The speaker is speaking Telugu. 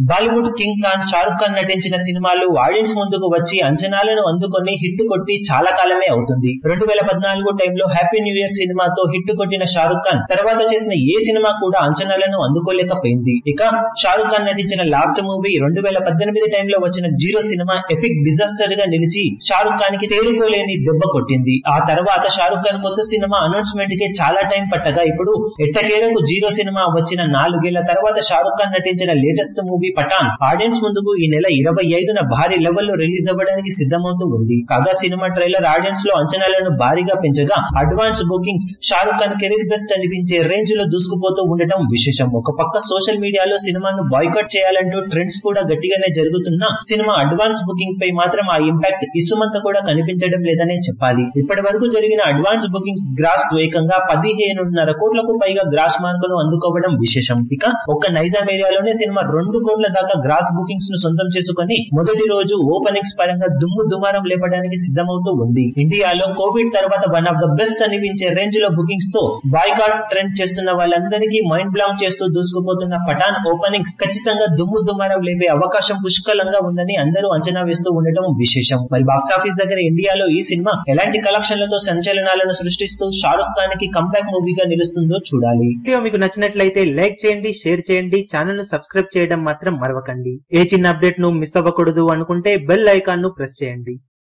బాలీవుడ్ కింగ్ ఖాన్ షారుఖ్ ఖాన్ నటించిన సినిమాలు ఆడియన్స్ ముందుకు వచ్చి అంచనాలను అందుకొని హిట్ కొట్టి చాలా కాలమే అవుతుంది రెండు వేల పద్నాలుగు టైంలో హ్యాపీ న్యూ ఇయర్ సినిమాతో హిట్ కొట్టిన షారుఖ్ ఖాన్ తర్వాత చేసిన ఏ సినిమా కూడా అంచనాలను అందుకోలేకపోయింది ఇక షారుఖ్ ఖాన్ నటించిన లాస్ట్ మూవీ రెండు వేల పద్దెనిమిది టైంలో వచ్చిన జీరో సినిమా ఎపిక్ డిజాస్టర్ గా నిలిచి షారుఖ్ ఖాన్ కి తేరుకోలేని దెబ్బ కొట్టింది ఆ తర్వాత షారుఖ్ ఖాన్ కొత్త సినిమా అనౌన్స్మెంట్ కి చాలా టైం పట్టగా ఇప్పుడు ఎట్టకేలకు జీరో సినిమా వచ్చిన నాలుగేళ్ల తర్వాత షారుఖ్ ఖాన్ నటించిన లేటెస్ట్ మూవీ పఠాన్ ఆడియన్స్ ముందుకు ఈ నెల ఇరవై ఐదున భారీ లెవెల్లో రిలీజ్ అవ్వడానికి సిద్ధమవుతూ ఉంది కాగా సినిమా ట్రైలర్ ఆడియన్స్ లో అంచనాలను భారీగా పెంచగా advance bookings Shahrukh Khan career best అనిపించే రేంజ్ లో దూసుకుపోతూ ఉండటం విశేషం ఒక పక్క సోషల్ మీడియాలో సినిమాను బాయ్కట్ చేయాలంటూ ట్రెండ్స్ కూడా గట్టిగానే జరుగుతున్నా సినిమా అడ్వాన్స్ బుకింగ్ పై మాత్రం ఆ ఇంపాక్ట్ ఇసుమంత కూడా కనిపించడం లేదనే చెప్పాలి ఇప్పటి వరకు జరిగిన అడ్వాన్స్ బుకింగ్స్ గ్రాస్ ఏకంగా పదిహేనున్నర కోట్లకు పైగా గ్రాస్ మార్కును అందుకోవడం విశేషం ఇక ఒక్క నైజాం ఏరియాలోనే సినిమా రెండు కోట్ల దాకా గ్రాస్ బుకింగ్స్ ను సొంతం చేసుకుని మొదటి రోజు ఓపెనింగ్స్ పరంగా దుమ్ము దుమారం లేపడానికి సిద్ధమవుతూ ఉంది ఇండియాలో కోవిడ్ తర్వాత వన్ ఆఫ్ ద బెస్ట్ అనిపించే రేంజ్ లో బుకింగ్స్ తో బాయ్కాట్ ట్రెండ్ చేస్తున్న వాళ్ళందరికీ మైండ్ బ్లాంక్ చేస్తూ దూసుకుపోతున్న పఠాన్ ఓపెనింగ్స్ ఖచ్చితంగా దుమ్ము దుమారం లేపే అవకాశం పుష్కలంగా ఉందని అందరూ అంచనా వేస్తూ ఉండటం విశేషం మరి బాక్సాఫీస్ దగ్గర ఇండియాలో ఈ సినిమా ఎలాంటి కలెక్షన్లతో సంచలనాలను సృష్టిస్తూ షారుఖ్ ఖాన్ కి కంబ్యాక్ మూవీగా నిలుస్తుందో చూడాలి వీడియో మీకు నచ్చినట్లయితే లైక్ చేయండి షేర్ చేయండి ఛానల్ ను సబ్స్క్రైబ్ చేయడం మాత్రం మరవకండి ఏ చిన్న అప్డేట్ ను మిస్ అవ్వకూడదు అనుకుంటే బెల్ ఐకాన్ ను ప్రెస్ చేయండి